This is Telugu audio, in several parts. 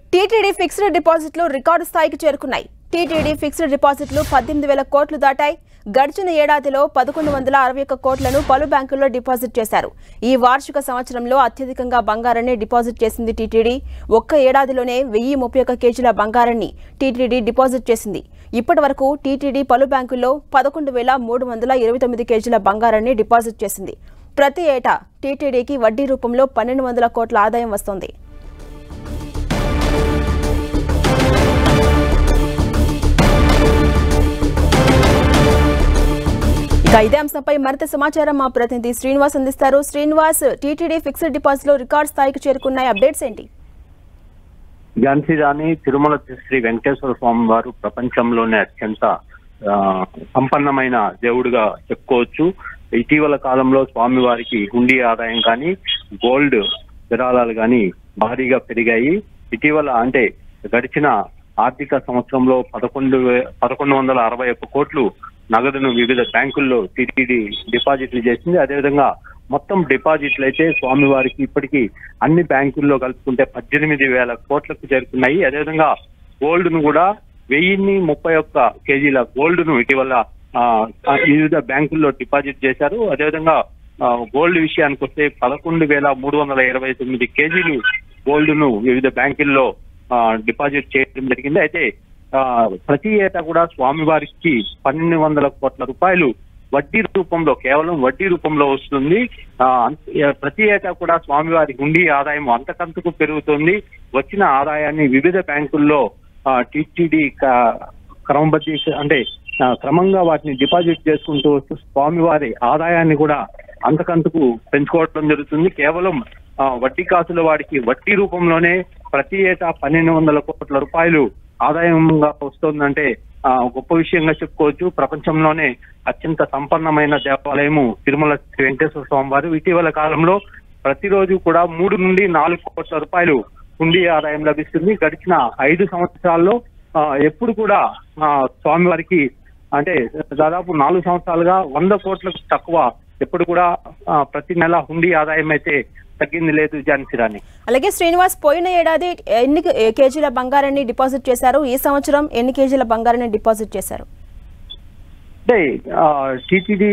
టీటీడీ ఫిక్స్డ్ డిపాజిట్లు రికార్డు స్థాయికి చేరుకున్నాయి టీటీడీ ఫిక్స్డ్ డిపాజిట్లు పద్దెనిమిది వేల కోట్లు దాటాయి గడిచిన ఏడాదిలో పదకొండు వందల అరవై ఒక్క కోట్లను పలు బ్యాంకుల్లో డిపాజిట్ చేశారు ఈ వార్షిక సంవత్సరంలో అత్యధికంగా బంగారాన్ని డిపాజిట్ చేసింది టీటీడీ ఒక్క ఏడాదిలోనే వెయ్యి ముప్పై ఒక్క కేజీల బంగారాన్ని టీటీడీ డిపాజిట్ చేసింది ఇప్పటి వరకు టీటీడీ పలు బ్యాంకుల్లో పదకొండు వేల మూడు వందల ఇరవై తొమ్మిది కేజీల బంగారాన్ని డిపాజిట్ చేసింది ప్రతి ఏటా టీటీడీకి వడ్డీ రూపంలో పన్నెండు వందల కోట్ల ఆదాయం వస్తోంది ఇక ఇదే అంశంపై మరింత సమాచారం మా ప్రతినిధి శ్రీనివాస్ అందిస్తారు శ్రీనివాస్ టీటీడీ ఫిక్స్డ్ డిపాజిట్లు రికార్డ్ స్థాయికి చేరుకున్నాయి అప్డేట్స్ ఏంటి ఝాన్సీ రాణి తిరుమల శ్రీ వెంకటేశ్వర స్వామి వారు ప్రపంచంలోనే అత్యంత ఆ, సంపన్నమైన దేవుడిగా చెప్పుకోవచ్చు ఇటీవల కాలంలో స్వామి వారికి హుండీ ఆదాయం కానీ గోల్డ్ విరాళాలు కానీ భారీగా పెరిగాయి ఇటీవల అంటే గడిచిన ఆర్థిక సంవత్సరంలో పదకొండు వే- పదకొండు వందల అరవై ఒక్క కోట్లు నగదును వివిధ బ్యాంకుల్లో టీటీడీ డిపాజిట్లు చేసింది అదేవిధంగా మొత్తం డిపాజిట్లు అయితే స్వామివారికి ఇప్పటికీ అన్ని బ్యాంకుల్లో కలుపుకుంటే పద్దెనిమిది వేల కోట్లకు చేరుకున్నాయి అదేవిధంగా గోల్డ్ ను కూడా వెయ్యిన్ని ముప్పై ఒక్క కేజీల గోల్డ్ ను ఇటీవల ఆ, ఆ, వివిధ బ్యాంకుల్లో డిపాజిట్ చేశారు అదేవిధంగా ఆ, గోల్డ్ విషయానికి వస్తే పదకొండు వేల మూడు వందల ఇరవై తొమ్మిది కేజీలు గోల్డ్ ను వివిధ బ్యాంకుల్లో ఆ, డిపాజిట్ చేయడం జరిగింది అయితే ఆ, ప్రతి ఏటా కూడా స్వామివారికి పన్నెండు వందల కోట్ల రూపాయలు వడ్డీ రూపంలో కేవలం వడ్డీ రూపంలో వస్తుంది ఆ, అంత- ఏ- ప్రతి ఏటా కూడా స్వామివారి హుండీ ఆదాయం అంతకంతకు పెరుగుతుంది వచ్చిన ఆదాయాన్ని వివిధ బ్యాంకుల్లో టీటీడీ క్రమబద్ధి అంటే ఆ, క్రమంగా వాటిని డిపాజిట్ చేసుకుంటూ వస్తూ స్వామివారి ఆదాయాన్ని కూడా అంతకంతకు పెంచుకోవడం జరుగుతుంది కేవలం ఆ, వడ్డీ కాసుల వాడికి వడ్డీ రూపంలోనే ప్రతి ఏటా పన్నెండు వందల కోట్ల రూపాయలు ఆదాయంగా వస్తుందంటే ఆ, గొప్ప విషయంగా చెప్పుకోవచ్చు ప్రపంచంలోనే అత్యంత సంపన్నమైన దేవాలయము తిరుమల శ్రీ వెంకటేశ్వర స్వామి వారు ఇటీవల కాలంలో ప్రతిరోజు కూడా మూడు నుండి నాలుగు కోట్ల రూపాయలు హుండీ ఆదాయం లభిస్తుంది గడిచిన ఐదు సంవత్సరాల్లో ఆ, ఎప్పుడు కూడా ఆ, స్వామివారికి అంటే దాదాపు నాలుగు సంవత్సరాలుగా వంద కోట్లకు తక్కువ ఎప్పుడు కూడా ఆ, ప్రతి నెల హుండీ ఆదాయం అయితే తగ్గింది లేదు ఝాన్సీ రాణి అలాగే శ్రీనివాస్ పోయిన ఏడాది ఎన్ని కేజీల బంగారాన్ని డిపాజిట్ చేశారు ఈ సంవత్సరం ఎన్ని కేజీల బంగారాన్ని డిపాజిట్ చేశారు అంటే టీటీడీ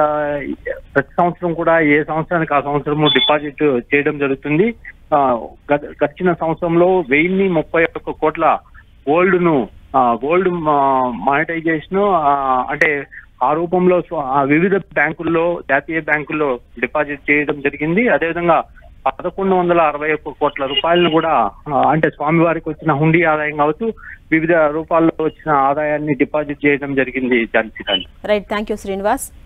ప్రతి సంవత్సరం కూడా ఏ సంవత్సరానికి ఆ సంవత్సరము డిపాజిట్ చేయడం జరుగుతుంది ఆ, గత- గడిచిన సంవత్సరంలో వెయ్యిన్ని ముప్పై ఒక్క కోట్ల గోల్డ్ ను గోల్డ్ మానిటైజేషన్ అంటే ఆ రూపంలో స్వ- ఆ వివిధ బ్యాంకుల్లో జాతీయ బ్యాంకుల్లో డిపాజిట్ చేయడం జరిగింది అదేవిధంగా పదకొండు వందల అరవై ఒక్క కోట్ల రూపాయలను కూడా ఆ, అంటే స్వామివారికి వచ్చిన హుండీ ఆదాయం కావచ్చు వివిధ రూపాల్లో వచ్చిన ఆదాయాన్ని డిపాజిట్ చేయడం జరిగింది Jhansi Rani right thank you Srinivas